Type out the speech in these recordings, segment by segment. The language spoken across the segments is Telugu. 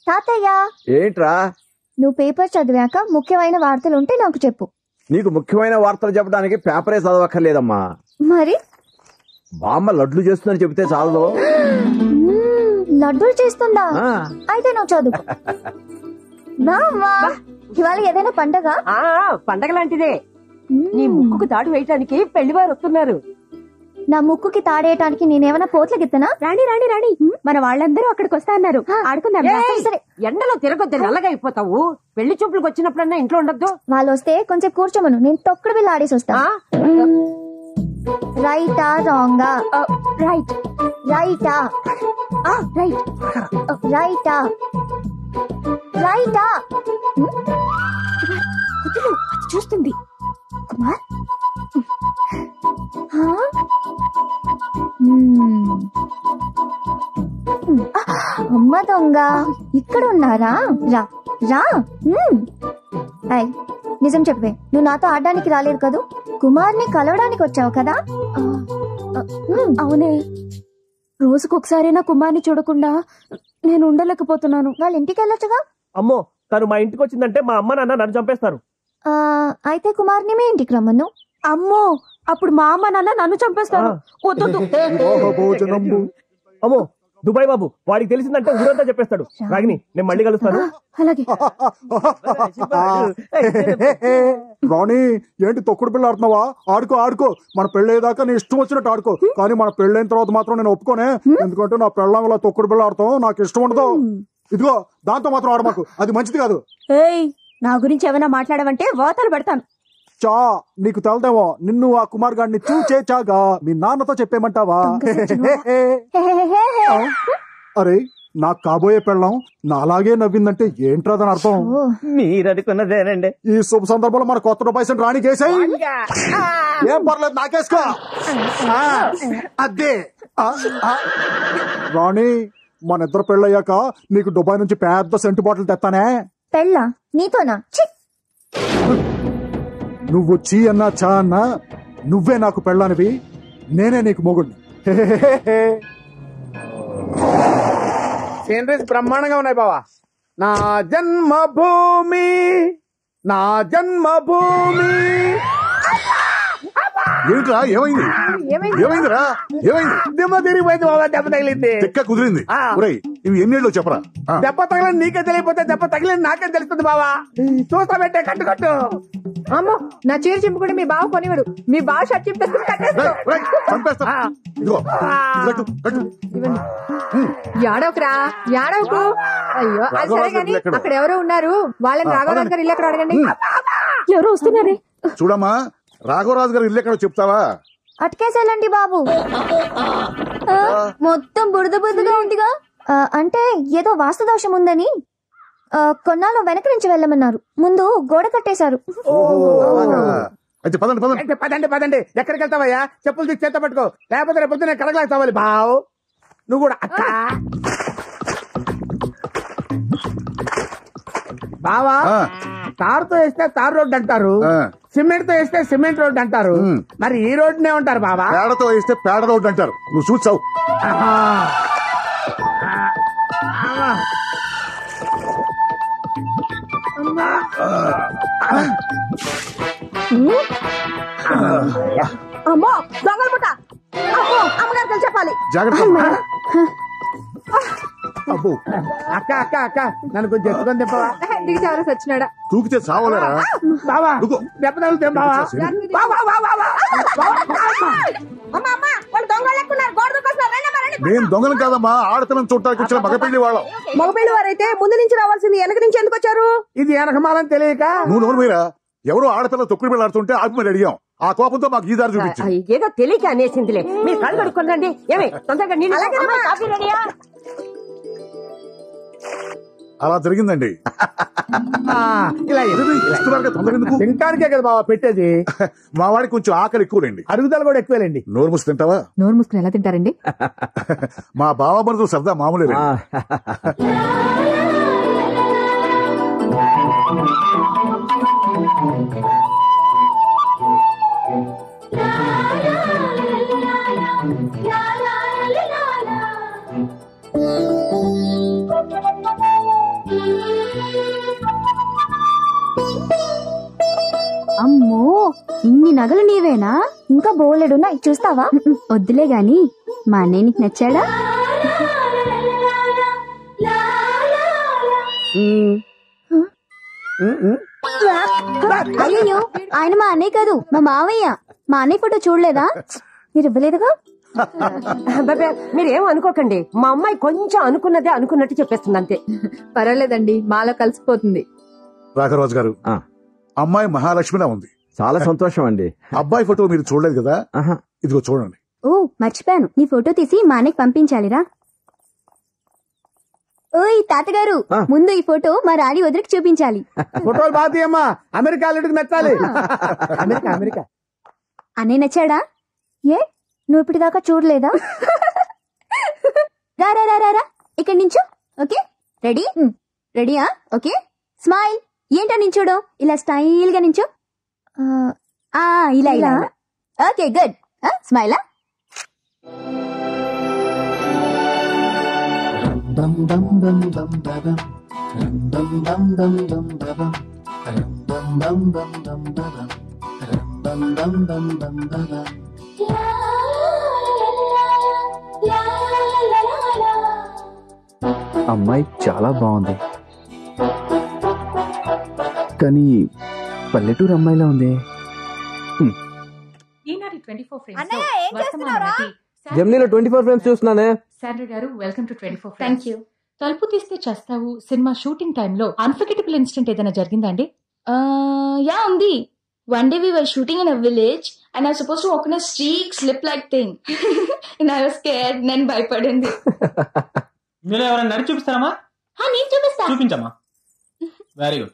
తాతయ్య ఏంట్రా నువ్వు పేపర్ చదివాక ముఖ్యమైన వార్తలు ఉంటే నాకు చెప్పు నీకు ముఖ్యమైన వార్తలు చెప్పడానికి పేపరే చదవక్కర్లేదమ్మా మరి బామ్మ లడ్లు చేస్తుందని చెబితే చాలదు మ్మ్, లడ్డూలు చేస్తుందా ఆ, అయితే నువ్వు చదువుకో బామ్మా ఇవాళ ఏదైనా పండగ ఆ పండగ లాంటిదే మ్మ్. నీ ముక్కుకు తాడు వేయటానికి పెళ్లివారు వస్తున్నారు నా ముక్కుకి తాడేయటానికి నేనేమైనా పోట్ల గిత్తనా రాణి రాణి రాణి మన వాళ్ళందరూ అక్కడికి వస్తా అన్నారు ఆడుకుందాం రా. ఏయ్, సరే. ఎండలో తిరగొద్దు నల్లగా అయిపోతావు పెళ్లి చూపులకు వచ్చినప్పుడన్నా ఇంట్లో ఉండొద్దు వాళ్ళు వస్తే కొంచెం కూర్చోమను నేను తొక్కుడు బిల్లు ఆడేసి వస్తా ఆ? రైటా రాంగా ఆ, రైట్ రైటా ఆ, రైట్ రైటా రైటా వదిలు, అది చూస్తుంది కుమార్ హా? మ్మ్. మ్మ్. ఆ, అమ్మ దొంగ ఇక్కడ ఉన్నారా రా రా మ్మ్. హాయ్ నిజం చెప్పే నువ్వు నాతో ఆడడానికి రాలేదు కదూ కుమార్ని కలవడానికి వచ్చావు కదా ఆ, ఆ, మ్మ్. అవునే రోజుకొకసారైనా కుమార్ని చూడకుండా నేను ఉండలేకపోతున్నాను వాళ్ళ ఇంటికి వెళ్ళొచ్చుగా అమ్మో తను మా ఇంటికి వచ్చిందంటే మా అమ్మ నాన్న నన్ను చంపేస్తారు ఆ, అయితే కుమార్ని మీ ఇంటికి రమ్మను అమ్మో అప్పుడు మా అమ్మ నాన్న నన్ను చంపేస్తారు వద్దొద్దు అమ్మో దుబాయ్ బాబు వాడికి తెలిసిందంటే ఊరంతా చెప్పేస్తాడు రాగిని నేను మళ్ళీ కలుస్తాను అలాగే రాణి ఏంటి తొక్కుడు పిల్ల ఆడుతున్నావా ఆడుకో ఆడుకో మన పెళ్ళేదాకా నీ ఇష్టం వచ్చినట్టు ఆడుకో కానీ మన పెళ్ళైన తర్వాత మాత్రం నేను ఒప్పుకోనే ఎందుకంటే నా పెళ్ళంలో తొక్కుడు పిల్ల ఆడతాం నాకు ఇష్టం ఉండదు ఇదిగో దాంతో మాత్రం ఆడమాకు అది మంచిది కాదు ఏయ్ నా గురించి ఏమైనా మాట్లాడవంటే వాతలు పెడతాను చా నీకు తెలదేమో నిన్ను ఆ కుమార్ గారిని చూచే చాగా మీ నాన్నతో చెప్పేమంటావా అరే నా కాబోయే పెళ్ళం నాలాగే నవ్విందంటే ఏంట్రా దాని అర్థం ఓ, మీరు అనుకున్నదేనండి ఈ శుభ సందర్భంలో మన కొత్త రూపాయి రాణి చేసాయి ఏం పర్లేదు నాకేసుకో ఆ, అదే ఆ, ఆ. రాణి మన ఇద్దరు పెళ్ళయ్యాక నీకు దుబాయ్ నుంచి పెద్ద సెంటు బాటిల్ తెస్తానే పెళ్ళా నీతోనా ఛీ! నువ్వు చీ అన్నా చా అన్నా నువ్వే నాకు పెళ్ళానివి నేనే నీకు మొగుడిని హెహెహెహె. సీనరీస్ బ్రహ్మాండంగా ఉన్నాయి బావా నా జన్మభూమి నా జన్మభూమి ఏమిట్రా ఏమైంది ఏమైందిరా ఏమైంది దిమ్మ తిరిగిపోయింది బాబా దెబ్బ తగిలింది తెక్క కుదిరింది ఆ. ఒరేయ్ ఇవి ఎన్నేళ్ళు చెప్పరా ఆ. దెబ్బ తగిలింది నీకే తెలియపోతే దెబ్బ తగిలింది నాకే తెలుస్తుంది బావా చూస్తా పెట్టే కట్టు కట్టు అమ్మో నా చీర చింపుకుంటే మీ బావ కొనివాడు మీ బావ షర్ట్ చింపేసుకుని కట్టేసుకో రేయ్, రేయ్, చంపేస్తా ఇదిగో ఇది కట్టు కట్టు యాడవకురా యాడవకు అయ్యో అది సరే రాఘవరాజు గాని ఎక్కడ? అక్కడ ఎవరో ఉన్నారు వాళ్ళని ఆ, రాఘవరాజు గారు ఇల్లు ఎక్కడ అడగండి ఎవరు వస్తున్నారే చూడమ్మా రాఘవరాజు గారు ఇల్లు ఎక్కడ చెప్తావా అటుకేసేలండి బాబు ఆ, మొత్తం బురద బురదగా ఉందిగా ఆ, అంటే ఏదో వాస్తు దోషం ఉందని ఆ, కొన్నాళ్ళు వెనక నుంచి వెళ్ళమన్నారు ముందు గోడ కట్టేశారు అలాగా. అయితే పదండి పదండి అయితే పదండి పదండి ఎక్కడికి వెళ్తావయ్యా చెప్పులు తీసి చేత పట్టుకో లేకపోతే రేపు పొద్దున్న కడగలాగా తావాలి బావు నువ్వు కూడా అక్క బావా ఆ, తారుతో వేస్తే తారు రోడ్డు అంటారు ఆ. సిమెంట్ తో వేస్తే సిమెంట్ రోడ్డు అంటారు ఉమ్. మరి ఈ రోడ్డునే ఉంటారు బావా పేడతో వేస్తే పేడ రోడ్డు అంటారు నువ్వు చూసావు ఆహా. ఆహా. అమ్మో దొంగల పుట్ట అమ్మో అమ్మగారికి చెప్పాలి జాగ్రత్త అబ్బో అక్క అక్క అక్క నన్ను కొంచెం ఎత్తుకొని తిప్పవా దిగి చావరసి వచ్చినాడా తూకితే చావలేరా బావా నువ్వు. దెబ్బ తగులుతాం బావా బా, బా, బా, బా, బా. అమ్మ అమ్మ వాళ్ళు దొంగలు ఎక్కున్నారు గోడ దూకొస్తున్నారు రండి అమ్మా, రండి. నేను దొంగలం కాదమ్మా ఆడతనం చూడటానికి వచ్చిన మగపెళ్లి వాళ్ళం మగపిల్లి వారైతే ముందు నుంచి రావాల్సింది వెనక నుంచి ఎందుకు వచ్చారు ఇది వెనకమాలని తెలియక నువ్వు నోరు మీరా ఎవరో ఆడపిల్ల తొక్కుడు పిల్లాడుతుంటే ఆపి మరి అడిగాం ఆ కోపంతో మాకు ఈ దారి చూపించు ఆ, ఏదో తెలియక అనేసిందిలే మీరు కళ్ళు కడుక్కొని రండి ఏమి తొందరగా నీళ్ళు అమ్మాయి కాఫీ రెడీయా అలా జరిగిందండి ఆ, ఇలా అరే, ఇస్తున్నారుగా తొందర ఎందుకు తింటానికే కదా బావా పెట్టేది మా వాడికి కొంచెం ఆకలి ఎక్కువలేండి అరుగుదల కూడా ఎక్కువేలండి నోరు మూసి తింటావా నోరు మూసుకుని ఎలా తింటారండి మా బావ మరుదులు సరదా మామూలే ఆ, అమ్మో ఇన్ని నగలు నీవేనా ఇంకా బోలెడున్నా చూస్తావా వద్దులే గాని మా అన్నయ్య నీకు నచ్చాడా అయ్యో ఆయన మా అన్నయ్య కాదు మా మావయ్య మా అన్నయ్య ఫోటో చూడలేదా మీరు ఇవ్వలేదుగా అబ్బబ్బే, మీరేం అనుకోకండి మా అమ్మాయి కొంచెం అనుకున్నదే అనుకున్నట్టు చెప్పేస్తుంది అంతే పర్వాలేదండి మాలో కలిసిపోతుంది రాఘరాజు గారు ఆ. అమ్మాయి మహాలక్ష్మిలా ఉంది చాలా సంతోషం అండి అబ్బాయి ఫోటో మీరు చూడలేదు కదా ఆహా. ఇదిగో చూడండి ఓ మర్చిపోయాను నీ ఫోటో తీసి మా అన్నయ్యకి పంపించాలిరా ఓయ్ తాతగారు ఆ. ముందు ఈ ఫోటో మా రాణి వదిలికి చూపించాలి ఫోటోలు బాగా తీయమ్మా అమెరికా అల్లుడికి నచ్చాలి అమెరికా అమెరికా అన్నయ్య నచ్చాడా ఏ నువ్వు ఇప్పటిదాకా చూడలేదా రా రా రా రా రా ఇక్కడ నించో ఓకే రెడీ రెడీయా ఓకే స్మైల్ ఏంటో నించోడు ఇలా స్టైల్ గా నించో ఆ ఇలా ఇలా ఓకే గుడ్ స్మైలా అమ్మాయి చాలా బాగుంది కానీ పల్లెటూరు అమ్మాయిలా ఉంది ఈనాటి ట్వంటీ ఫోర్ ఫ్రేమ్స్ అన్నయ్య, ఏం చేస్తున్నావురా? జమ్నీలో ట్వంటీ ఫోర్ ఫ్రేమ్స్ చూస్తున్నానే శాండ్ర గారు welcome to twenty four thank you తలుపు తీస్తే చేస్తావు సినిమా షూటింగ్ టైంలో అన్ఫర్గెటబుల్ ఇన్సిడెంట్ ఏదైనా జరిగిందండి యా ఉంది one day we were shooting in a village and I suppose to walk in streak slip like thing and I was scared నేను భయపడింది మీరు ఎవరైనా నడిచి చూపిస్తారమ్మా హా, నేను చూపిస్తా చూపించమ్మా very good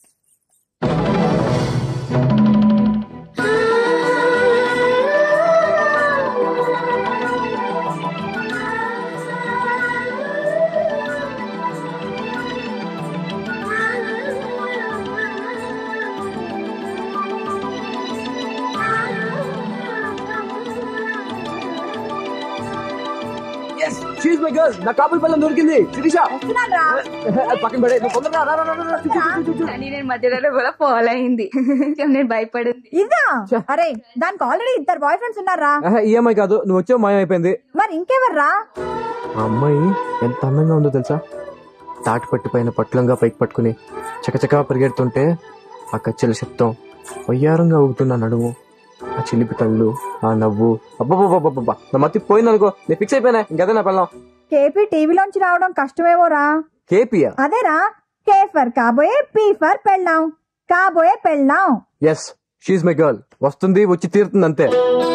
she's my girl నా కాపుల పిల్లం దొరికింది శిరీష పక్కన పడే నువ్వు తొందరగా రా, రా, రా, రా, రా, చూ, చూ, చూ, చూ, చూ. కానీ నేను మధ్యలో కూడా ఫాలో అయింది నేను భయపడింది ఇదా అరే దానికి ఆల్రెడీ ఇద్దరు బాయ్ ఫ్రెండ్స్ ఉన్నారా ఆహా, ఈ అమ్మాయి కాదు నువ్వు వచ్చావు మాయం అయిపోయింది మరి ఇంకెవర్రా ఆ అమ్మాయి ఎంత అందంగా ఉందో తెలుసా తాటి పట్టు పైన పట్లంగా పైకి పట్టుకుని చకచకా పరిగెడుతుంటే ఆ కచ్చెల శబ్దం వయ్యారంగా ఊగుతున్న నడుము ఆ చిలిపి కళ్ళు ఆ నవ్వు అబ్బబ్బబ్బబ్బబ్బా నా మతి పోయిందనుకో నేను ఫిక్స్ అయిపోయినా ఇంకదే నా పిల్లం కేపీ టీవీలోంచి రావడం కష్టమేమోరా కేపియా అదేరా కే ఫర్ కాబోయే పీ ఫర్ పెళ్ళాం కాబోయే పెళ్ళాం ఎస్ షీఈ్ మై గర్ల్ వస్తుంది వచ్చి తీరుతుంది అంతే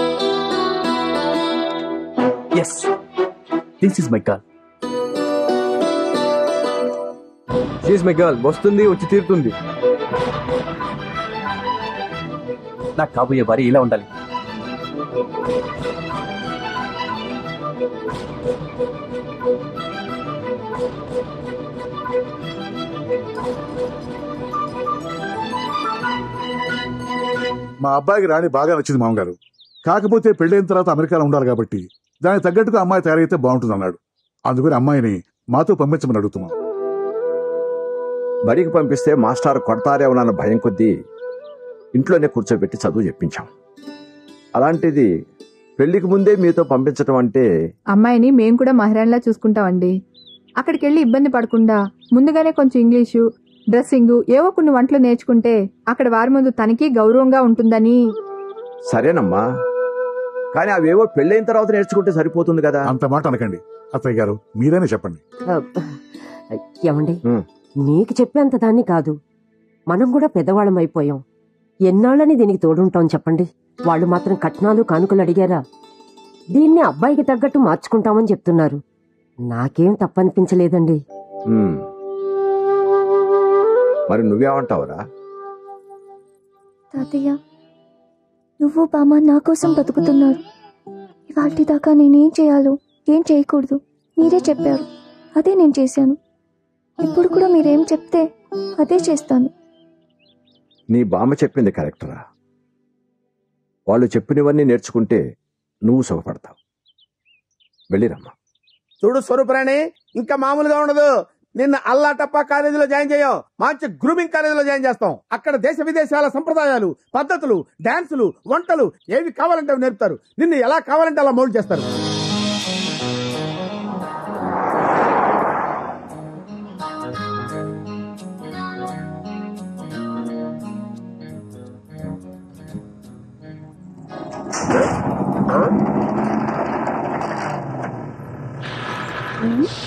yes this is my girl she my girl వస్తుంది వచ్చి తీరుతుంది నాకు కాబోయే భార్య ఇలా ఉండాలి మా అబ్బాయికి రాణి బాగా నచ్చింది మామగారు కాకపోతే పెళ్ళైన తర్వాత అమెరికాలో ఉండాలి కాబట్టి దానికి తగ్గట్టుగా అమ్మాయి తయారైతే బాగుంటుంది అన్నాడు అందుకని అమ్మాయిని మాతో పంపించమని అడుగుతున్నాం బడికి పంపిస్తే మాస్టర్ కొడతారేమోనన్న భయం కొద్దీ ఇంట్లోనే కూర్చోబెట్టి చదువు చెప్పించాం అలాంటిది పెళ్లికి ముందే మీతో పంపించడం అంటే అమ్మాయిని మేము కూడా మహిళలా చూసుకుంటామండి అక్కడికి వెళ్ళి ఇబ్బంది పడకుండా ముందుగానే కొంచెం ఇంగ్లీషు డ్రెస్సింగ్ ఏవో కొన్ని వంటలు నేర్చుకుంటే అక్కడ వారి ముందు తనకి గౌరవంగా ఉంటుందని సరేనమ్మా కానీ అవేవో పెళ్ళైన తర్వాత నేర్చుకుంటే సరిపోతుంది కదా అంత మాట అనకండి అత్తయ్య గారు మీరైనా చెప్పండి ఏమండి ఉమ్. నీకు చెప్పేంత దాన్ని కాదు మనం కూడా పెద్దవాళ్ళం అయిపోయాం ఎన్నాళ్ళని దీనికి తోడుంటాం చెప్పండి వాళ్ళు మాత్రం కట్నాలు కానుకలు అడిగారా దీన్ని అబ్బాయికి తగ్గట్టు మార్చుకుంటామని చెప్తున్నారు నాకేం తప్పనిపించలేదండి ఉమ్. మరి నువ్వేమంటావురా తాతయ్య నువ్వు బామ్మ నా కోసం బతుకుతున్నారు ఇవాళ దాకా నేనేం చేయాలో ఏం చేయకూడదు మీరే చెప్పారు అదే నేను చేశాను ఇప్పుడు కూడా మీరేం చెప్తే అదే చేస్తాను నీ బామ్మ చెప్పింది కరెక్టరా వాళ్ళు చెప్పినవన్నీ నేర్చుకుంటే నువ్వు సుఖపడతావు వెళ్ళిరమ్మా చూడు స్వరూపరాణి ఇంకా మామూలుగా ఉండదు నిన్న అల్లా టప్పా కాలేజీలో జాయిన్ చేయం మంచి గ్రూమింగ్ కాలేజీలో జాయిన్ చేస్తాం అక్కడ దేశ విదేశాల సంప్రదాయాలు పద్ధతులు డాన్సులు వంటలు ఏవి కావాలంటే అవి నేర్పుతారు నిన్ను ఎలా కావాలంటే అలా మౌల్డ్ చేస్తారు ఉమ్.